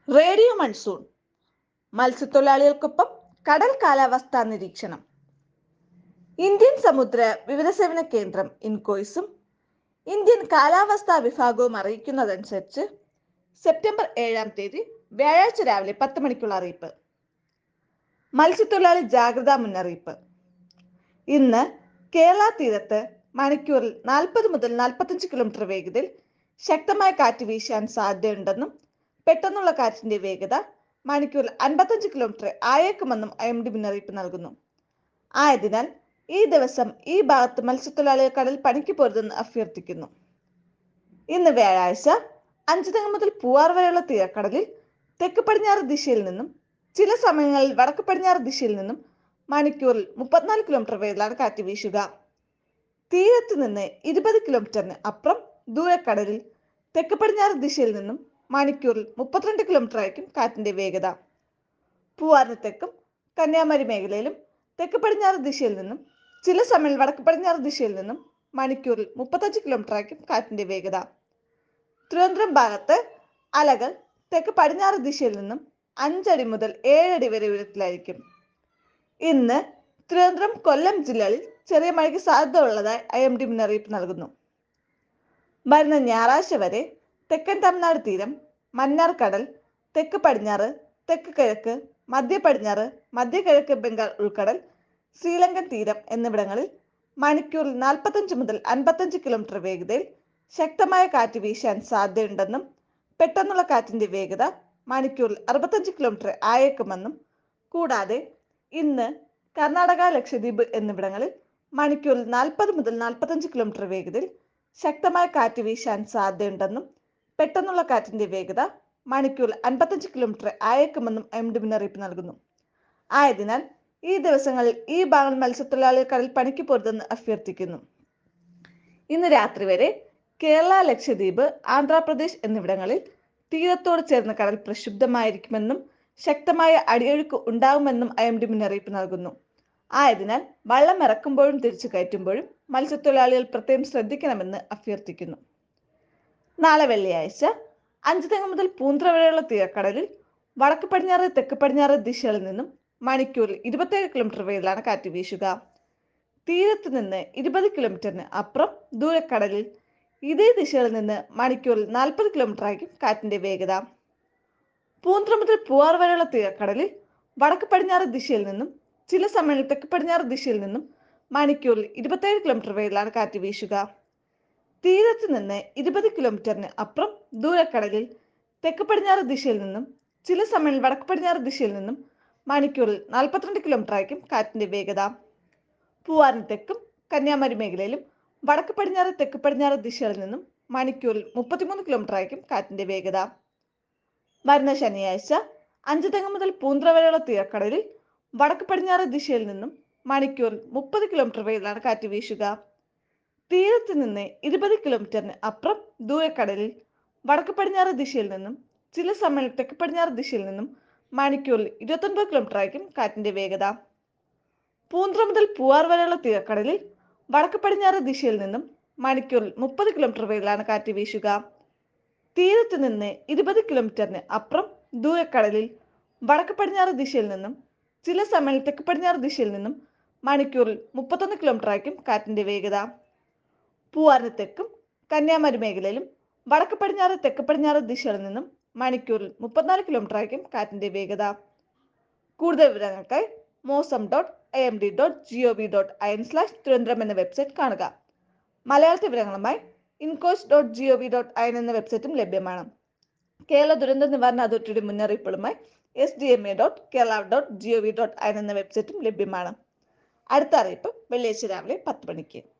radio monsoon മത്സ്യത്തൊഴിലാളികൾക്കൊപ്പം കടൽ കാലാവസ്ഥാ നിരീക്ഷണം ഇന്ത്യൻ സമുദ്ര വിവരസേവന കേന്ദ്രം ഇൻകോയ്സും ഇന്ത്യൻ കാലാവസ്ഥാ വിഭാഗവും അറിയിക്കുന്നതനുസരിച്ച് സെപ്റ്റംബർ ഏഴാം തീയതി വ്യാഴാഴ്ച രാവിലെ പത്ത് മണിക്കുള്ള അറിയിപ്പ് മത്സ്യത്തൊഴിലാളി ജാഗ്രതാ മുന്നറിയിപ്പ് ഇന്ന് കേരള തീരത്ത് മണിക്കൂറിൽ നാൽപ്പത് മുതൽ നാൽപ്പത്തഞ്ച് കിലോമീറ്റർ വേഗതയിൽ ശക്തമായ കാറ്റ് വീശാൻ സാധ്യതയുണ്ടെന്നും പെട്ടെന്നുള്ള കാറ്റിന്റെ വേഗത മണിക്കൂറിൽ അൻപത്തഞ്ച് കിലോമീറ്റർ ആയേക്കുമെന്നും ഐ എം ഡി മുന്നറിയിപ്പ് നൽകുന്നു ആയതിനാൽ ഈ ദിവസം ഈ ഭാഗത്ത് മത്സ്യത്തൊഴിലാളികൾ കടൽ പണിക്ക് പോരുതെന്ന് അഭ്യർത്ഥിക്കുന്നു ഇന്ന് വ്യാഴാഴ്ച അഞ്ചുതെങ്ങ് മുതൽ പൂവാർ വരെയുള്ള തീരക്കടലിൽ തെക്ക് പടിഞ്ഞാറ് ദിശയിൽ നിന്നും ചില സമയങ്ങളിൽ വടക്ക് പടിഞ്ഞാറ് ദിശയിൽ നിന്നും മണിക്കൂറിൽ മുപ്പത്തിനാല് കിലോമീറ്റർ വേഗത്തിലാണ് കാറ്റ് വീശുക തീരത്ത് നിന്ന് ഇരുപത് കിലോമീറ്ററിന് അപ്പുറം ദൂരക്കടലിൽ തെക്ക് പടിഞ്ഞാറ് ദിശയിൽ നിന്നും മണിക്കൂറിൽ മുപ്പത്തിരണ്ട് കിലോമീറ്റർ ആയിരിക്കും കാറ്റിന്റെ വേഗത പൂവാറിന് തെക്കും കന്യാകുമാരി മേഖലയിലും തെക്ക് പടിഞ്ഞാറ് ദിശയിൽ നിന്നും ചില സമയം വടക്ക് പടിഞ്ഞാറ് ദിശയിൽ നിന്നും മണിക്കൂറിൽ മുപ്പത്തഞ്ച് കിലോമീറ്റർ ആയിരിക്കും കാറ്റിന്റെ വേഗത തിരുവനന്തപുരം ഭാഗത്ത് അലകൾ തെക്ക് പടിഞ്ഞാറ് ദിശയിൽ നിന്നും അഞ്ചടി മുതൽ ഏഴടി വരെ ഉയരത്തിലായിരിക്കും ഇന്ന് തിരുവനന്തപുരം കൊല്ലം ജില്ലകളിൽ ചെറിയ മഴയ്ക്ക് സാധ്യത ഉള്ളതായി ഐ എം ഡി മുന്നറിയിപ്പ് നൽകുന്നു വരുന്ന ഞായറാഴ്ച വരെ തെക്കൻ തമിഴ്നാട് തീരം മന്നാർ കടൽ തെക്ക് പടിഞ്ഞാറ് തെക്ക് കിഴക്ക് മധ്യ പടിഞ്ഞാറ് മധ്യ കിഴക്ക് ബംഗാൾ ഉൾക്കടൽ ശ്രീലങ്കൻ തീരം എന്നിവിടങ്ങളിൽ മണിക്കൂറിൽ നാൽപ്പത്തഞ്ച് മുതൽ അൻപത്തഞ്ച് കിലോമീറ്റർ വേഗതയിൽ ശക്തമായ കാറ്റ് വീശാൻ സാധ്യതയുണ്ടെന്നും പെട്ടെന്നുള്ള കാറ്റിന്റെ വേഗത മണിക്കൂറിൽ അറുപത്തഞ്ച് കിലോമീറ്റർ ആയേക്കുമെന്നും കൂടാതെ ഇന്ന് കർണാടക ലക്ഷദ്വീപ് എന്നിവിടങ്ങളിൽ മണിക്കൂറിൽ നാൽപ്പത് മുതൽ നാൽപ്പത്തഞ്ച് കിലോമീറ്റർ വേഗതയിൽ ശക്തമായ കാറ്റ് വീശാൻ സാധ്യതയുണ്ടെന്നും പെട്ടെന്നുള്ള കാറ്റിന്റെ വേഗത മണിക്കൂറിൽ അൻപത്തഞ്ച് കിലോമീറ്റർ ആയേക്കുമെന്നും എം ഡി മുന്നറിയിപ്പ് നൽകുന്നു ആയതിനാൽ ഈ ദിവസങ്ങളിൽ ഈ ഭാഗങ്ങൾ മത്സ്യത്തൊഴിലാളികൾ കടൽ പണിക്ക് പോരുതെന്ന് അഭ്യർത്ഥിക്കുന്നു ഇന്ന് രാത്രി വരെ കേരള ലക്ഷദ്വീപ് ആന്ധ്രാപ്രദേശ് എന്നിവിടങ്ങളിൽ തീരത്തോട് ചേർന്ന കടൽ പ്രക്ഷുബ്ധമായിരിക്കുമെന്നും ശക്തമായ അടിയൊഴുക്ക് ഉണ്ടാകുമെന്നും ഐ എം ഡി മുന്നറിയിപ്പ് നൽകുന്നു ആയതിനാൽ വള്ളം ഇറക്കുമ്പോഴും തിരിച്ചു കയറ്റുമ്പോഴും മത്സ്യത്തൊഴിലാളികൾ പ്രത്യേകം ശ്രദ്ധിക്കണമെന്ന് അഭ്യർത്ഥിക്കുന്നു നാളെ വെള്ളിയാഴ്ച അഞ്ച് തെങ്ങ് മുതൽ പൂന്ത്ര വരെയുള്ള തീരക്കടലിൽ വടക്ക് പടിഞ്ഞാറ് തെക്ക് പടിഞ്ഞാറ് ദിശകളിൽ നിന്നും മണിക്കൂറിൽ ഇരുപത്തേഴ് കിലോമീറ്റർ വേഗത്തിലാണ് കാറ്റ് വീശുക തീരത്ത് നിന്ന് ഇരുപത് കിലോമീറ്ററിന് അപ്പുറം ദൂരക്കടലിൽ ഇതേ ദിശയിൽ നിന്ന് മണിക്കൂറിൽ നാൽപ്പത് കിലോമീറ്റർ ആയിരിക്കും കാറ്റിന്റെ വേഗത പൂന്ത്ര മുതൽ പൂവാർ വരെയുള്ള തീരക്കടലിൽ വടക്ക് പടിഞ്ഞാറ് ദിശയിൽ നിന്നും ചില സമയങ്ങളിൽ തെക്ക് പടിഞ്ഞാറ് ദിശയിൽ നിന്നും മണിക്കൂറിൽ ഇരുപത്തേഴ് കിലോമീറ്റർ വേഗത്തിലാണ് കാറ്റ് വീശുക തീരത്ത് നിന്ന് ഇരുപത് കിലോമീറ്ററിന് അപ്പുറം ദൂരക്കടലിൽ തെക്ക് പടിഞ്ഞാറ് ദിശയിൽ നിന്നും ചില സമയങ്ങളിൽ വടക്ക് പടിഞ്ഞാറ് ദിശയിൽ നിന്നും മണിക്കൂറിൽ നാൽപ്പത്തിരണ്ട് കിലോമീറ്റർ ആയിരിക്കും കാറ്റിന്റെ വേഗത പൂവാറിന് തെക്കും കന്യാകുമാരി മേഖലയിലും വടക്ക് പടിഞ്ഞാറ് തെക്ക് പടിഞ്ഞാറ് ദിശകളിൽ നിന്നും മണിക്കൂറിൽ മുപ്പത്തിമൂന്ന് കിലോമീറ്റർ ആയിരിക്കും കാറ്റിന്റെ വേഗത വരുന്ന ശനിയാഴ്ച അഞ്ച് തെങ്ങ് മുതൽ പൂന്ത്ര വരെയുള്ള തീരക്കടലിൽ വടക്ക് പടിഞ്ഞാറ് ദിശയിൽ നിന്നും മണിക്കൂറിൽ മുപ്പത് കിലോമീറ്റർ വേഗത്തിലാണ് കാറ്റ് വീശുക തീരത്ത് നിന്ന് ഇരുപത് കിലോമീറ്ററിന് അപ്പുറം ദൂരക്കടലിൽ വടക്ക് പടിഞ്ഞാറ് ദിശയിൽ നിന്നും ചില സമയം തെക്ക് പടിഞ്ഞാറ് ദിശയിൽ നിന്നും മണിക്കൂറിൽ ഇരുപത്തൊൻപത് കിലോമീറ്റർ ആയിരിക്കും കാറ്റിന്റെ വേഗത പൂന്ത്ര മുതൽ പൂവാർ വരെയുള്ള തീരക്കടലിൽ വടക്ക് പടിഞ്ഞാറ് ദിശയിൽ നിന്നും മണിക്കൂറിൽ മുപ്പത് കിലോമീറ്റർ വേഗത്തിലാണ് കാറ്റ് വീശുക തീരത്ത് നിന്ന് ഇരുപത് കിലോമീറ്ററിന് അപ്പുറം ദൂരക്കടലിൽ വടക്ക് പടിഞ്ഞാറ് ദിശയിൽ നിന്നും ചില സമയം തെക്ക് പടിഞ്ഞാറ് ദിശയിൽ നിന്നും മണിക്കൂറിൽ മുപ്പത്തൊന്ന് കിലോമീറ്റർ ആയിരിക്കും കാറ്റിന്റെ വേഗത പൂവാറിന് തെക്കും കന്യാകുമാരി മേഖലയിലും വടക്ക് പടിഞ്ഞാറ് തെക്ക് പടിഞ്ഞാറ് ദിശകളിൽ നിന്നും മണിക്കൂറിൽ മുപ്പത്തിനാല് കിലോമീറ്റർ ആയിരിക്കും കാറ്റിന്റെ വേഗത കൂടുതൽ വിവരങ്ങൾക്കായി mausam dot I M D dot G O V dot I N slash Thiruvananthapuram എന്ന വെബ്സൈറ്റ് കാണുക മലയാളത്തിൽ വിവരങ്ങളുമായി INCOIS dot G O V dot I N എന്ന വെബ്സൈറ്റും ലഭ്യമാണ് കേരള ദുരന്ത നിവാരണ അതോറിറ്റിയുടെ മുന്നറിയിപ്പുകളുമായി S D M A dot Kerala dot G O V dot I N എന്ന വെബ്സൈറ്റും ലഭ്യമാണ് അടുത്ത അറിയിപ്പ് വെള്ളിയാഴ്ച രാവിലെ പത്ത് മണിക്ക്